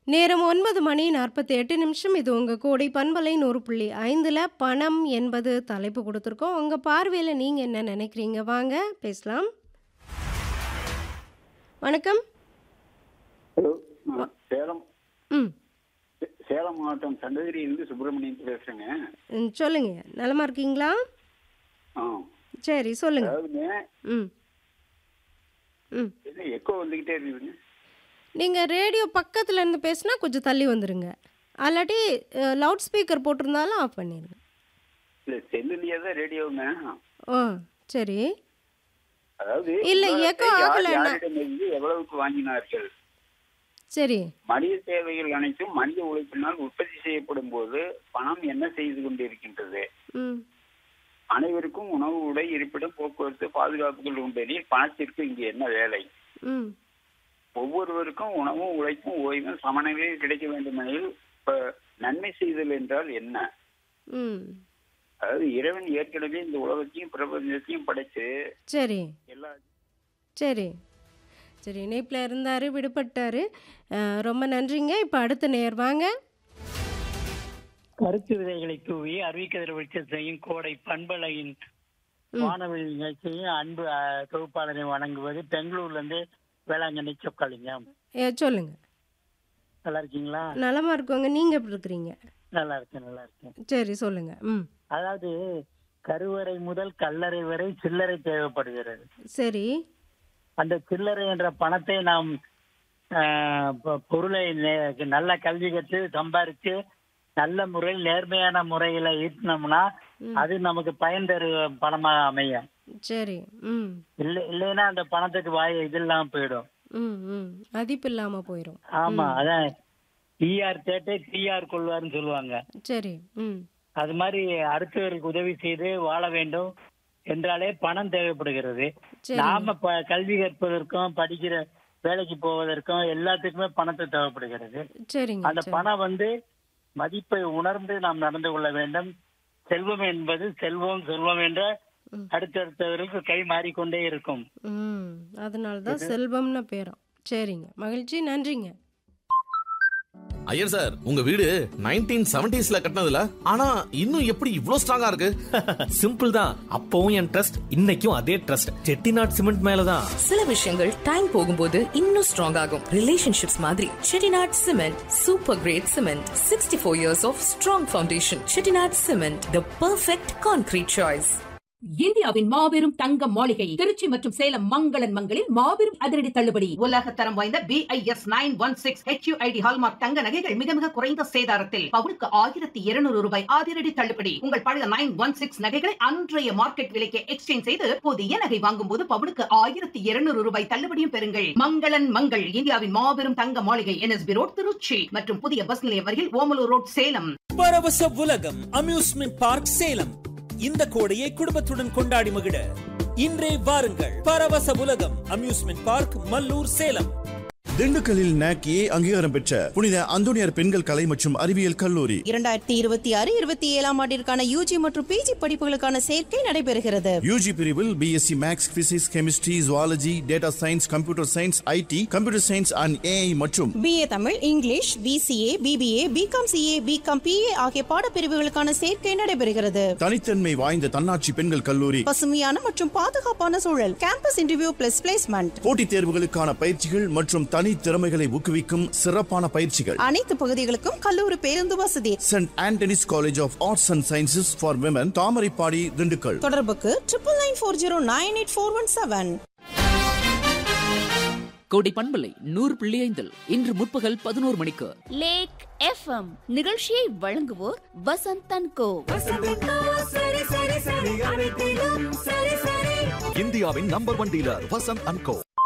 நேரம் ஒன்பது மணி நாற்பத்தி எட்டு நிமிஷம் இது உங்கள் கோடை பண்பலை நூறு புள்ளி ஐந்தில் பணம் என்பது தலைப்பு கொடுத்துருக்கோம் உங்கள் பார்வையில் நீங்கள் என்ன நினைக்கிறீங்க வாங்க பேசலாம் வணக்கம் ஹலோ நான் சேலம் ம் சே- சேலம் மாவட்டம் சங்ககிரியிலிருந்து சுப்பிரமணியன் பேசுறேங்க ம், சொல்லுங்க நலமா இருக்கீங்களா ஆ சரி சொல்லுங்க அதாவதுங்க ம் ம் என்ன எக்கோ வந்துக்கிட்டே இருக்குதுங்க நீங்கள் ரேடியோ பக்கத்தில் இருந்து பேசுனா கொஞ்சம் தள்ளி வந்துடுங்க அல்லாட்டி லவுட் ஸ்பீக்கர் போட்டிருந்தாலும் ஆஃப் பண்ணிடுங்க இல்லை செல்லுலேயே தான் ரேடியோங்க ஓ சரி அதாவது இல்ல, உலகத்தை எக்கோ யார் ஆகலைன்னா- யாரிடமிருந்து எவ்வளவுக்கு வாங்கினார்கள் சரி மனித தேவைகள் அனைத்தும் மனித உழைப்பினால் உற்பத்தி செய்யப்படும் போது பணம் என்ன செய்து கொண்டிருக்கின்றது ம் அனைவருக்கும் உணவு உடை இருப்பிடம் போக்குவரத்து பாதுகாப்புகள் உண்டெனில் பணத்திற்கு இங்கு என்ன வேலை ம் ஒவ்வொருவருக்கும் உணவும் உழைப்பும் ஓய்வும் சமநிலையில் கிடைக்க வேண்டுமெனில் இப்ப நன்மை செய்தல் என்றால் என்ன ம் அதாவது இறைவன் ஏற்கனவே இந்த உலகத்தையும் பிரபஞ்சத்தையும் படைச்சு சரி எல்லா சரி சரி இணைப்பில் இருந்தார் விடுபட்டார் ரொம்ப நன்றிங்க இப்போ அடுத்த நேர் வாங்க கருத்து விதைகளை தூவி அறிவிக்கதிர் வெளிச்சத்தையும் கோடை பண்பலையின் வானவில் நிகழ்ச்சியும் அன்பு அஹ், தொகுப்பாளரை வணங்குவது பெங்களூர்ல இருந்து வேளாங்கண்ணி சொக்காலிங்கம் ஏ சொல்லுங்க நல்லா இருக்கீங்களா நலமா இருக்கோங்க நீங்கள் எப்படி இருக்கிறீங்க நல்லா இருக்கேன் நல்லா இருக்கேன் சரி சொல்லுங்க ம் அதாவது கருவறை முதல் கல்லறை வரை சில்லறை தேவைப்படுகிறது சரி அந்த சில்லறை என்ற பணத்தை நாம் ஆஹ், பொ- பொருளை நே- நல்ல கல்வி கற்று சம்பாரிச்சு நல்ல முறையில் நேர்மையான முறையில ஈட்டினோம்னா அது நமக்கு பயன் தரும் பணமாக அமையும் சரி ம் இல்லை இல்லைன்னா அந்த பணத்துக்கு வாய் இது இல்லாம போயிடும் ம் ம் மதிப்பு இல்லாமல் போயிடும் ஆமா அதான் டிஆர் தேட்டை டிஆர் கொள்வார்னு சொல்லுவாங்க சரி ம் அது மாதிரி அடுத்தவர்களுக்கு உதவி செய்து வாழ வேண்டும் என்றாலே பணம் தேவைப்படுகிறது சரி நாம ப- கல்வி கற்பதற்கும் படிக்கிற வேலைக்கு போவதற்கும் எல்லாத்துக்குமே பணத்தை தேவைப்படுகிறது சரிங்க அந்த சரி பணம் வந்து மதிப்பை உணர்ந்து நாம் நடந்து கொள்ள வேண்டும் செல்வம் என்பது செல்வம் செல்வம் என்ற ம். அடுத்தடுத்தவர்களுக்கு கை மாறிக்கொண்டே இருக்கும் ம் அதனால தான் செல்வம்னு பேரும் சரிங்க மகிழ்ச்சி நன்றிங்க ஐயர் சார் உங்க வீடு நைன்டீன் செவன்டிஸ்ல கட்டினதுல ஆனா இன்னும் எப்படி இவ்ளோ ஸ்ட்ராங்கா இருக்கு சிம்பிள் தான் அப்பவும் என் ட்ரஸ்ட் இன்னைக்கும் அதே ட்ரஸ்ட் செட்டிநாட் சிமெண்ட் மேலதான் சில விஷயங்கள் டைம் போகும்போது இன்னும் ஸ்ட்ராங் ஆகும் ரிலேஷன்ஷிப்ஸ் மாதிரி Chettinad cement super great cement sixty four years of strong foundation Chettinad cement the perfect concrete choice இந்தியாவின் மாபெரும் தங்க மாளிகை திருச்சி மற்றும் சேலம் மங்களன் மங்களில் மாபெரும் அதிரடி தள்ளுபடி உலக தரம் வாய்ந்த BIS nine one six HUID hallmark தங்க நகைகள் மிக மிக குறைந்த சேதாரத்தில் பவுனுக்கு ஆயிரத்தி இருநூறு ரூபாய் அதிரடி தள்ளுபடி உங்கள் பழைய நைன் ஒன் சிக்ஸ் நகைகளை அன்றைய மார்க்கெட் விலைக்கு எக்ஸ்சேஞ்ச் செய்து புதிய நகை வாங்கும் போது பவுனுக்கு ஆயிரத்தி இருநூறு ரூபாய் தள்ளுபடியும் பெறுங்கள் மங்களன் மங்கள் இந்தியாவின் மாபெரும் தங்க மாளிகை என்எஸ்பி ரோட் திருச்சி மற்றும் புதிய பஸ் நிலையம் அருகில் ஓமலூர் ரோட் சேலம் பரவச உலகம் அம்யூஸ்மெண்ட் பார்க் சேலம் இந்த கோடையை குடும்பத்துடன் கொண்டாடி மகிழ இன்றே வாருங்கள் பரவச உலகம் அம்யூஸ்மெண்ட் பார்க் மல்லூர் சேலம் திண்டுக்கல்லில் நாக்கி அங்கீகாரம் பெற்ற புனித அந்தோனியார் பெண்கள் கலை மற்றும் அறிவியல் கல்லூரி இரண்டாயிரத்தி இருபத்தி ஆறு இருபத்தி ஏழாம் ஆண்டிற்கான யூஜி மற்றும் பிஜி படிப்புகளுக்கான சேர்க்கை நடைபெறுகிறது யூஜி பிரிவில் BSc maths physics chemistry zoology data science computer science IT computer science and AI மற்றும் BA Tamil English BCA BBA BCom CA BCom BA ஆகிய பாடப்பிரிவுகளுக்கான சேர்க்கை நடைபெறுகிறது தனித்தன்மை வாய்ந்த தன்னாட்சி பெண்கள் கல்லூரி பசுமையான மற்றும் பாதுகாப்பான சூழல் கேம்பஸ் இன்டர்வியூ பிளஸ் பிளேஸ்மெண்ட் போட்டித் தேர்வுகளுக்கான பயிற்சிகள் மற்றும் தனி திறமைகளை ஊக்குவிக்கும் சிறப்பான பயிற்சிகள் அனைத்து பகுதிகளுக்கும் கல்லூரி பேருந்து வசதி saint Antony's college of arts and sciences for women Thamaraipadi Dindigul தொடர்புக்கு triple nine four zero nine eight four one seven கோடி பண்பலை நூறு புள்ளி ஐந்தில் இன்று முற்பகல் பதினோரு மணிக்கு லேக் எஃப்எம் நிகழ்ச்சியை வழங்குவோர் வசந்த் தன்கோ இந்தியாவின் number one dealer Vasanth and Co